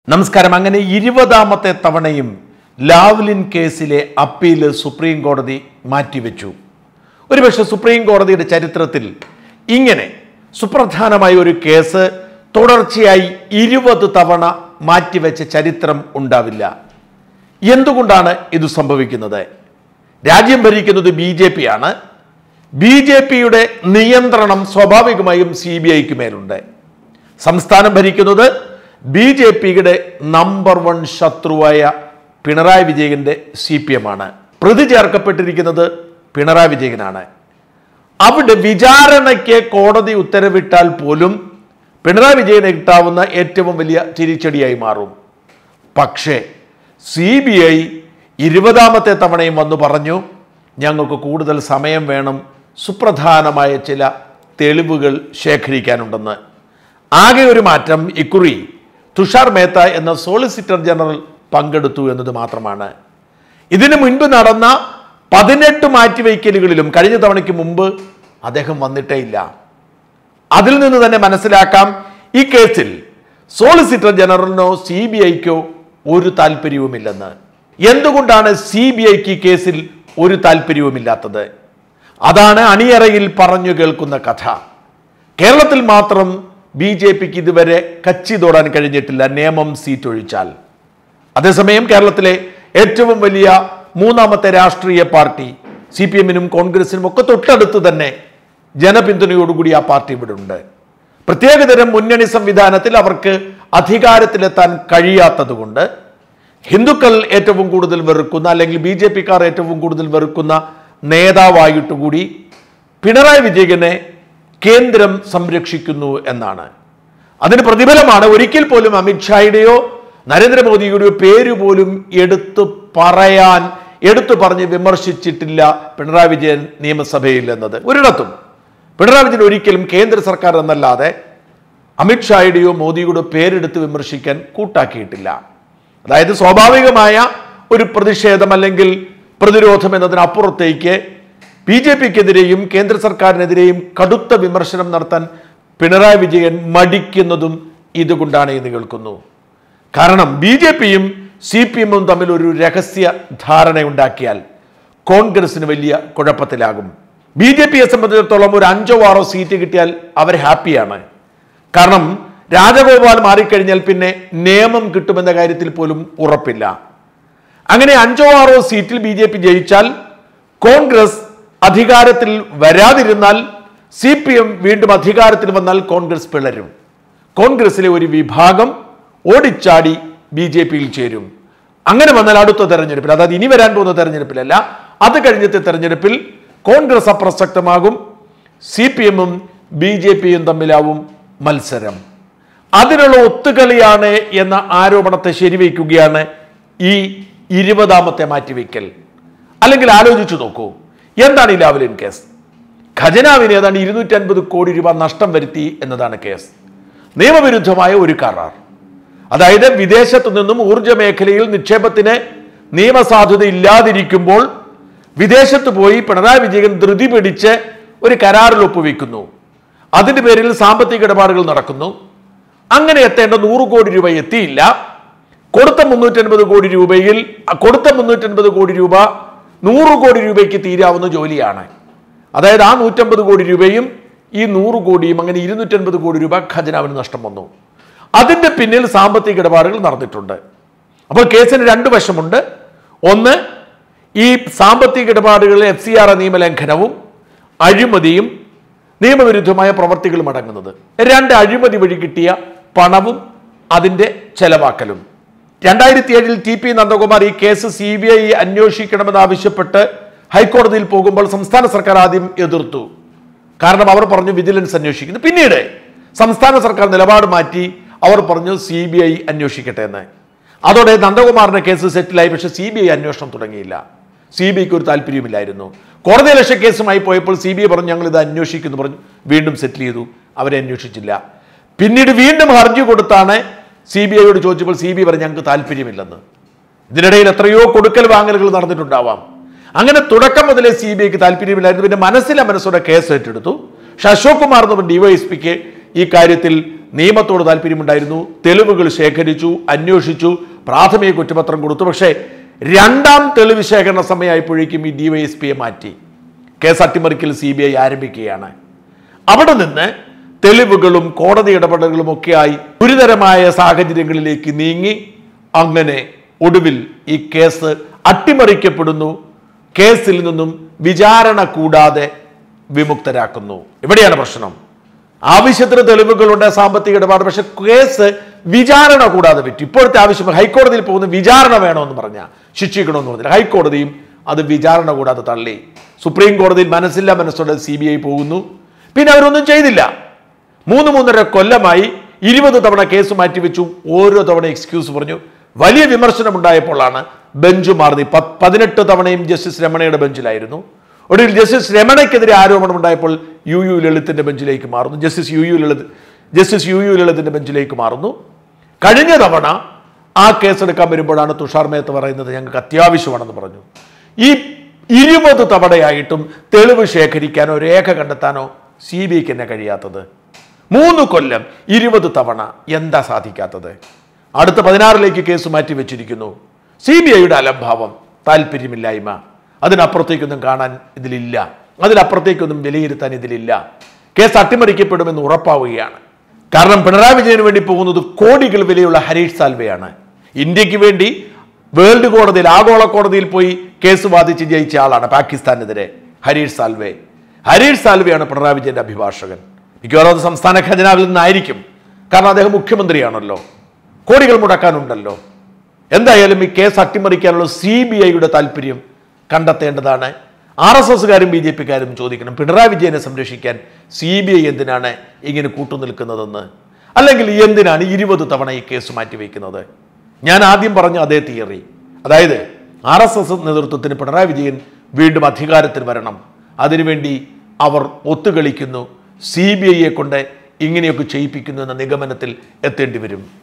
നമസ്കാരം അങ്ങനെ ഇരുപതാമത്തെ തവണയും ലാവ്ലിൻ കേസിലെ അപ്പീൽ സുപ്രീം കോടതി മാറ്റിവെച്ചു ഒരുപക്ഷെ സുപ്രീം കോടതിയുടെ ചരിത്രത്തിൽ ഇങ്ങനെ സുപ്രധാനമായ ഒരു കേസ് തുടർച്ചയായി ഇരുപത് തവണ മാറ്റിവെച്ച ചരിത്രം ഉണ്ടാവില്ല എന്തുകൊണ്ടാണ് ഇത് സംഭവിക്കുന്നത് രാജ്യം ഭരിക്കുന്നത് ബി ജെ പി ആണ് ബി ജെ പിയുടെ നിയന്ത്രണം സ്വാഭാവികമായും സി ബി ഐക്ക് മേലുണ്ട് സംസ്ഥാനം ഭരിക്കുന്നത് ബി ജെ പിയുടെ നമ്പർ വൺ ശത്രുവായ പിണറായി വിജയന്റെ സി പി എം ആണ് പ്രതി ചേർക്കപ്പെട്ടിരിക്കുന്നത് പിണറായി വിജയനാണ് അവിടെ വിചാരണയ്ക്ക് കോടതി ഉത്തരവിട്ടാൽ പോലും പിണറായി വിജയന് കിട്ടാവുന്ന ഏറ്റവും വലിയ തിരിച്ചടിയായി മാറും പക്ഷേ സി ബി ഐ ഇരുപതാമത്തെ തവണയും വന്നു പറഞ്ഞു ഞങ്ങൾക്ക് കൂടുതൽ സമയം വേണം സുപ്രധാനമായ ചില തെളിവുകൾ ശേഖരിക്കാനുണ്ടെന്ന് ആകെ ഒരു മാറ്റം ഇക്കുറി തുഷാർ മേത്ത എന്ന സോളിസിറ്റർ ജനറൽ പങ്കെടുത്തു എന്നത് മാത്രമാണ് ഇതിനു മുൻപ് നടന്ന പതിനെട്ട് മാറ്റിവയ്ക്കലുകളിലും കഴിഞ്ഞ തവണയ്ക്ക് മുമ്പ് അദ്ദേഹം വന്നിട്ടേ ഇല്ല അതിൽ നിന്ന് തന്നെ മനസ്സിലാക്കാം ഈ കേസിൽ സോളിസിറ്റർ ജനറലിനോ സി ബി ഐക്കോ ഒരു താല്പര്യവുമില്ലെന്ന് എന്തുകൊണ്ടാണ് സി ബി ഐക്ക് ഈ കേസിൽ ഒരു താല്പര്യവുമില്ലാത്തത് അതാണ് അണിയറയിൽ പറഞ്ഞു കേൾക്കുന്ന കഥ കേരളത്തിൽ മാത്രം ബി ജെ പിക്ക് ഇതുവരെ കച്ചി തൊടാൻ കഴിഞ്ഞിട്ടില്ല നിയമം സീറ്റ് ഒഴിച്ചാൽ അതേസമയം കേരളത്തിലെ ഏറ്റവും വലിയ മൂന്നാമത്തെ രാഷ്ട്രീയ പാർട്ടി സി പി എമ്മിനും കോൺഗ്രസിനും ഒക്കെ തൊട്ടടുത്ത് തന്നെ ജനപിന്തുണയോടുകൂടി ആ പാർട്ടി ഇവിടെ ഉണ്ട് പ്രത്യേകതരം മുന്നണി സംവിധാനത്തിൽ അവർക്ക് അധികാരത്തിലെത്താൻ കഴിയാത്തത് കൊണ്ട് ഹിന്ദുക്കൾ ഏറ്റവും കൂടുതൽ വെറുക്കുന്ന അല്ലെങ്കിൽ ബി ജെ പിക്കാർ ഏറ്റവും കൂടുതൽ വെറുക്കുന്ന നേതാവായിട്ട് കൂടി പിണറായി വിജയനെ കേന്ദ്രം സംരക്ഷിക്കുന്നു എന്നാണ് അതിന് പ്രതിഫലമാണ് ഒരിക്കൽ പോലും അമിത്ഷായുടെയോ നരേന്ദ്രമോദിയുടെയോ പേര് പോലും എടുത്തു പറയാൻ എടുത്തു പറഞ്ഞ് വിമർശിച്ചിട്ടില്ല പിണറായി വിജയൻ നിയമസഭയിൽ എന്നത് ഒരിടത്തും പിണറായി വിജയൻ ഒരിക്കലും കേന്ദ്ര സർക്കാർ എന്നല്ലാതെ അമിത്ഷായുടെയോ മോദിയുടെയോ പേരെടുത്ത് വിമർശിക്കാൻ കൂട്ടാക്കിയിട്ടില്ല അതായത് സ്വാഭാവികമായ ഒരു പ്രതിഷേധം അല്ലെങ്കിൽ പ്രതിരോധം എന്നതിനപ്പുറത്തേക്ക് ബി ജെ പിക്കെതിരെയും കേന്ദ്ര സർക്കാരിനെതിരെയും കടുത്ത വിമർശനം നടത്താൻ പിണറായി വിജയൻ മടിക്കുന്നതും ഇതുകൊണ്ടാണ് എന്ന് കേൾക്കുന്നു കാരണം ബി ജെ പിയും സി പി എമ്മും തമ്മിൽ ഒരു രഹസ്യ ധാരണയുണ്ടാക്കിയാൽ കോൺഗ്രസിന് വലിയ കുഴപ്പത്തിലാകും ബി ജെ പിയെ സംബന്ധിച്ചിടത്തോളം ഒരു അഞ്ചോ ആറോ സീറ്റ് കിട്ടിയാൽ അവർ ഹാപ്പിയാണ് കാരണം രാജഗോപാൽ മാറിക്കഴിഞ്ഞാൽ പിന്നെ നിയമം കിട്ടുമെന്ന കാര്യത്തിൽ പോലും ഉറപ്പില്ല അങ്ങനെ അഞ്ചോ ആറോ സീറ്റിൽ ബി ജെ പി ജയിച്ചാൽ കോൺഗ്രസ് അധികാരത്തിൽ വരാതിരുന്നാൽ സി പി എം വീണ്ടും അധികാരത്തിൽ വന്നാൽ കോൺഗ്രസ് പിളരും കോൺഗ്രസിലെ ഒരു വിഭാഗം ഓടിച്ചാടി ബി ജെ പിയിൽ ചേരും അങ്ങനെ വന്നാൽ അടുത്ത തെരഞ്ഞെടുപ്പിൽ അതായത് ഇനി വരാൻ പോകുന്ന തെരഞ്ഞെടുപ്പിലല്ല അത് കഴിഞ്ഞത്തെ തെരഞ്ഞെടുപ്പിൽ കോൺഗ്രസ് അപ്രസക്തമാകും സി പി എമ്മും ബി ജെ പിയും തമ്മിലാവും മത്സരം അതിനുള്ള ഒത്തുകളിയാണ് എന്ന ആരോപണത്തെ ശരിവയ്ക്കുകയാണ് ഈ ഇരുപതാമത്തെ മാറ്റിവെക്കൽ അല്ലെങ്കിൽ ആലോചിച്ചു നോക്കൂ എന്താണ് ഈ ലാവലിൻ കേസ് ഖജനാവിന് ഏതാണ്ട് ഇരുന്നൂറ്റി അൻപത് കോടി രൂപ നഷ്ടം വരുത്തി എന്നതാണ് കേസ് നിയമവിരുദ്ധമായ ഒരു കരാർ അതായത് വിദേശത്തു നിന്നും ഊർജ മേഖലയിൽ നിക്ഷേപത്തിന് നിയമസാധുത ഇല്ലാതിരിക്കുമ്പോൾ വിദേശത്ത് പോയി പിണറായി വിജയൻ ധൃതി പിടിച്ച് ഒരു കരാറിൽ ഒപ്പുവെക്കുന്നു അതിന്റെ പേരിൽ സാമ്പത്തിക ഇടപാടുകൾ നടക്കുന്നു അങ്ങനെ എത്തേണ്ട നൂറ് കോടി രൂപ എത്തിയില്ല കൊടുത്ത മുന്നൂറ്റൻപത് കോടി രൂപയിൽ കൊടുത്ത മുന്നൂറ്റൻപത് കോടി രൂപ നൂറ് കോടി രൂപയ്ക്ക് തീരാവുന്ന ജോലിയാണ് അതായത് ആ നൂറ്റമ്പത് കോടി രൂപയും ഈ നൂറ് കോടിയും അങ്ങനെ ഇരുന്നൂറ്റൻപത് കോടി രൂപ ഖജനാവിന് നഷ്ടം വന്നു അതിന്റെ പിന്നിൽ സാമ്പത്തിക ഇടപാടുകൾ നടന്നിട്ടുണ്ട് അപ്പോൾ കേസിന് രണ്ട് വശമുണ്ട് ഒന്ന് ഈ സാമ്പത്തിക ഇടപാടുകളിൽ എഫ് സി ആർ നിയമലംഘനവും അഴിമതിയും നിയമവിരുദ്ധമായ പ്രവർത്തികളും അടങ്ങുന്നത് രണ്ട് അഴിമതി വഴി കിട്ടിയ പണവും അതിന്റെ ചെലവാക്കലും രണ്ടായിരത്തി ഏഴിൽ ടി പി നന്ദകുമാർ ഈ കേസ് സി ബി ഐ അന്വേഷിക്കണമെന്ന് ആവശ്യപ്പെട്ട് ഹൈക്കോടതിയിൽ പോകുമ്പോൾ സംസ്ഥാന സർക്കാർ ആദ്യം എതിർത്തു കാരണം അവർ പറഞ്ഞു വിജിലൻസ് അന്വേഷിക്കുന്നു പിന്നീട് സംസ്ഥാന സർക്കാർ നിലപാട് മാറ്റി അവർ പറഞ്ഞു സി ബി ഐ അന്വേഷിക്കട്ടെ എന്ന് അതോടെ നന്ദകുമാറിന്റെ കേസ് സെറ്റിലായി പക്ഷെ സി ബി ഐ അന്വേഷണം തുടങ്ങിയില്ല സി ബി ഐക്ക് ഒരു താല്പര്യമില്ലായിരുന്നു കോടതി ലക്ഷ്യ കേസുമായി പോയപ്പോൾ സി ബി ഐ പറഞ്ഞു ഞങ്ങൾ ഇത് അന്വേഷിക്കുന്നു പറഞ്ഞു വീണ്ടും സെറ്റിൽ ചെയ്തു അവരെ അന്വേഷിച്ചില്ല പിന്നീട് വീണ്ടും ഹർജി കൊടുത്താണ് സി ബി ഐയോട് ചോദിച്ചപ്പോൾ സി ബി ഐ പറഞ്ഞു ഞങ്ങൾക്ക് താല്പര്യമില്ലെന്ന് ഇതിനിടയിൽ എത്രയോ കൊടുക്കൽ വാങ്ങലുകൾ നടന്നിട്ടുണ്ടാവാം അങ്ങനെ തുടക്കം മുതലേ സി ബി ഐക്ക് താല്പര്യമില്ലായിരുന്നു പിന്നെ മനസ്സിലെ മനസ്സോടെ കേസ് ഏറ്റെടുത്തു പക്ഷെ അശോക് കുമാർ എന്ന് പറഞ്ഞ ഡിവൈഎസ്പിക്ക് ഈ കാര്യത്തിൽ നിയമത്തോട് താല്പര്യമുണ്ടായിരുന്നു തെളിവുകൾ ശേഖരിച്ചു അന്വേഷിച്ചു പ്രാഥമിക കുറ്റപത്രം കൊടുത്തു പക്ഷേ രണ്ടാം തെളിവ് ശേഖരണ സമയമായപ്പോഴേക്കും ഈ ഡിവൈഎസ്പിയെ മാറ്റി കേസ് അട്ടിമറിക്കൽ സി ബി ഐ ആരംഭിക്കുകയാണ് അവിടെ നിന്ന് തെളിവുകളും കോടതി ഇടപെടലുകളും ഒക്കെയായി ഗുരുതരമായ സാഹചര്യങ്ങളിലേക്ക് നീങ്ങി അങ്ങനെ ഒടുവിൽ ഈ കേസ് അട്ടിമറിക്കപ്പെടുന്നു കേസിൽ നിന്നും വിചാരണ കൂടാതെ വിമുക്തരാക്കുന്നു ഇവിടെയാണ് പ്രശ്നം ആവശ്യത്തിന് തെളിവുകളുണ്ട് സാമ്പത്തിക ഇടപാട് പക്ഷെ കേസ് വിചാരണ കൂടാതെ പറ്റി ഇപ്പോഴത്തെ ആവശ്യം ഹൈക്കോടതിയിൽ പോകുന്ന വിചാരണ വേണമെന്ന് പറഞ്ഞ ശിക്ഷിക്കണമെന്ന് പറഞ്ഞില്ല ഹൈക്കോടതിയും അത് വിചാരണ കൂടാതെ തള്ളി സുപ്രീം കോടതിയിൽ മനസ്സില്ല മനസ്സോടെ സി ബി ഐ പോകുന്നു പിന്നെ അവരൊന്നും ചെയ്തില്ല മൂന്ന് മൂന്നര കൊല്ലമായി ഇരുപത് തവണ കേസ് മാറ്റിവെച്ചു ഓരോ തവണ എക്സ്ക്യൂസ് പറഞ്ഞു വലിയ വിമർശനം ഉണ്ടായപ്പോഴാണ് ബെഞ്ച് മാറുന്നത് പ- പതിനെട്ട് തവണയും ജസ്റ്റിസ് രമണയുടെ ബെഞ്ചിലായിരുന്നു ഒടുവിൽ ജസ്റ്റിസ് രമണയ്ക്കെതിരെ ആരോപണം ഉണ്ടായപ്പോൾ യു യു ലളിത്തിന്റെ ബെഞ്ചിലേക്ക് മാറുന്നു justice U U Lalit justice U U ലളിത്തിന്റെ ബെഞ്ചിലേക്ക് മാറുന്നു കഴിഞ്ഞ തവണ ആ കേസെടുക്കാൻ വരുമ്പോഴാണ് തുഷാർ മേത്ത പറയുന്നത് ഞങ്ങൾക്ക് അത്യാവശ്യമാണെന്ന് പറഞ്ഞു ഈ ഇരുപത് തവണയായിട്ടും തെളിവ് ശേഖരിക്കാനോ രേഖ കണ്ടെത്താനോ സി ബി ഐക്ക് തന്നെ കഴിയാത്തത് മൂന്ന് കൊല്ലം ഇരുപത് തവണ എന്താ സാധിക്കാത്തത് അടുത്ത പതിനാറിലേക്ക് കേസ് മാറ്റി വെച്ചിരിക്കുന്നു സി ബി ഐയുടെ അലംഭാവം താല്പര്യമില്ലായ്മ അതിനപ്പുറത്തേക്കൊന്നും കാണാൻ ഇതിലില്ല അതിലപ്പുറത്തേക്കൊന്നും വിലയിരുത്താൻ ഇതിലില്ല കേസ് അട്ടിമറിക്കപ്പെടുമെന്ന് ഉറപ്പാവുകയാണ് കാരണം പിണറായി വിജയന് വേണ്ടി പോകുന്നത് കോടികൾ വിലയുള്ള ഹരീഷ് സാൽവെയാണ് ഇന്ത്യക്ക് വേണ്ടി വേൾഡ് കോടതിയിൽ ആഗോള കോടതിയിൽ പോയി കേസ് വാദിച്ച് ജയിച്ച ആളാണ് പാകിസ്ഥാനെതിരെ ഹരീഷ് സാൽവെ ഹരീഷ് സാൽവെയാണ് പിണറായി വിജയന്റെ അഭിഭാഷകൻ മിക്കവാറും അത് സംസ്ഥാന ഖജനാവിൽ നിന്നായിരിക്കും കാരണം അദ്ദേഹം മുഖ്യമന്ത്രിയാണല്ലോ കോടികൾ മുടക്കാനുണ്ടല്ലോ എന്തായാലും ഈ കേസ് അട്ടിമറിക്കാനുള്ള സി ബി ഐയുടെ താല്പര്യം കണ്ടെത്തേണ്ടതാണ് ആർ എസ് എസ്സുകാരും ബി ജെ പിക്കാരും ചോദിക്കണം പിണറായി വിജയനെ സംരക്ഷിക്കാൻ സി ബി ഐ എന്തിനാണ് ഇങ്ങനെ കൂട്ടുനിൽക്കുന്നതെന്ന് അല്ലെങ്കിൽ എന്തിനാണ് ഇരുപത് തവണ ഈ കേസ് മാറ്റിവെക്കുന്നത് ഞാൻ ആദ്യം പറഞ്ഞ അതേ തിയറി അതായത് ആർ എസ് എസ് നേതൃത്വത്തിന് പിണറായി വിജയൻ വീണ്ടും അധികാരത്തിൽ വരണം അതിനുവേണ്ടി അവർ ഒത്തുകളിക്കുന്നു സി ബി ഐയെ കൊണ്ട് ഇങ്ങനെയൊക്കെ ചെയ്യിപ്പിക്കുന്നു എന്ന നിഗമനത്തിൽ എത്തേണ്ടി വരും